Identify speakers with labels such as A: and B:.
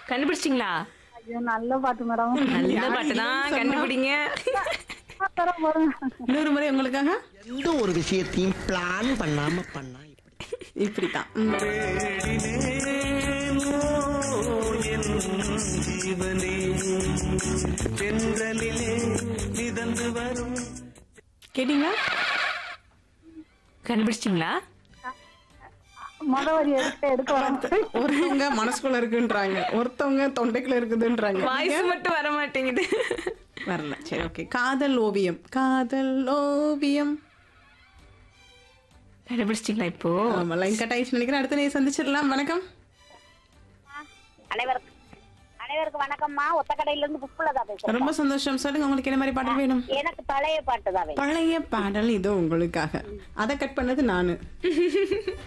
A: கண்டுபிடிச்சிங்களா
B: ஐயோ நல்ல பாட்டு மேடம்
A: நல்ல பாட்டு தான் கண்டுபிடிங்க
B: தரம் பாருங்க
C: இன்னொரு முறை உங்களுக்காக
D: எந்த ஒரு விஷயத்தையும் பிளான் பண்ணாம பண்ணா இப்படி
C: இப்படித்தான் ம். கேட்டீங்களா
A: கண்டுபிடிச்சிங்களா
B: முத வரி எடுக்க எடுக்க வர
C: ஒருத்தவங்க மனசுக்குள்ள இருக்குன்றாங்க ஒருத்தவங்க தொண்டைக்குள்ள இருக்குதுன்றாங்க
A: வாய்ஸ் மட்டும் வர மாட்டேங்குது
C: வரல சரி ஓகே காதல் ஓவியம் காதல் ஓவியம்
A: கண்டுபிடிச்சிங்களா இப்போ
C: ஆமா லைன் கட் ஆயிடுச்சு நினைக்கிறேன் அடுத்த நீ சந்திச்சிடலாம் வணக்கம்
E: அனைவருக்கும் அனைவருக்கும் வணக்கம்மா ஒத்தக்கடையில இருந்து புஷ்பலதா பேசுறேன்
C: ரொம்ப சந்தோஷம் சொல்லுங்க உங்களுக்கு என்ன மாதிரி பாடல் வேணும்
E: எனக்கு பழைய பாட்டு தான் வேணும்
C: பழைய பாடல் இது உங்களுக்காக அதை கட் பண்ணது நானு